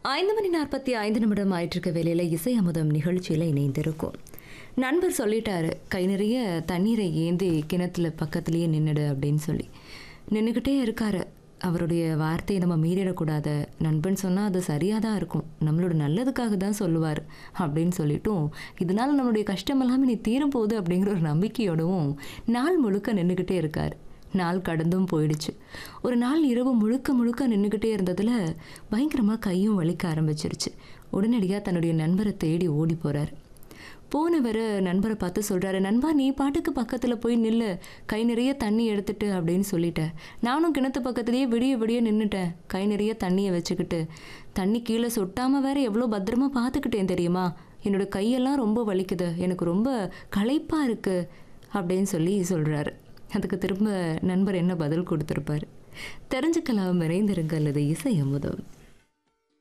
ஐந்து மணி நாற்பத்தி ஐந்து நிமிடம் ஆயிட்டிருக்க வேலையில் இசை அமுதம் நிகழ்ச்சியில் இணைந்திருக்கும் நண்பர் சொல்லிட்டாரு கை நிறைய தண்ணீரை ஏந்தி கிணத்துல பக்கத்துலேயே நின்றுடு அப்படின்னு சொல்லி நின்றுக்கிட்டே இருக்காரு அவருடைய வார்த்தையை நம்ம மீறிடக்கூடாது நண்பன் சொன்னால் அது சரியாக தான் இருக்கும் நம்மளோட நல்லதுக்காக தான் சொல்லுவார் அப்படின்னு சொல்லிட்டும் இதனால் நம்மளுடைய கஷ்டம் எல்லாமே நீ தீரும் போகுது அப்படிங்கிற ஒரு நம்பிக்கையோடவும் நாள் முழுக்க நின்றுக்கிட்டே இருக்கார் நாள் கடந்தும் போயிடுச்சு ஒரு நாள் இரவு முழுக்க முழுக்க நின்றுக்கிட்டே இருந்ததில் பயங்கரமாக கையும் வலிக்க ஆரம்பிச்சிருச்சு உடனடியாக தன்னுடைய நண்பரை தேடி ஓடி போகிறார் போனவர் நண்பரை பார்த்து சொல்கிறாரு நண்பா நீ பாட்டுக்கு பக்கத்தில் போய் நில்லு கை நிறைய தண்ணி எடுத்துட்டு அப்படின்னு சொல்லிட்டேன் நானும் கிணத்து பக்கத்துலேயே விடிய விடிய நின்றுட்டேன் கை நிறைய தண்ணியை வச்சுக்கிட்டு தண்ணி கீழே சொட்டாமல் வேற எவ்வளோ பத்திரமா பார்த்துக்கிட்டேன் தெரியுமா என்னோட கையெல்லாம் ரொம்ப வலிக்குது எனக்கு ரொம்ப களைப்பாக இருக்குது அப்படின்னு சொல்லி சொல்கிறாரு அதுக்கு திரும்ப நண்பர் என்ன பதில் கொடுத்துருப்பாரு தெரிஞ்சுக்கலாம் விரைந்திருங்கள் அது இசை அமுதம்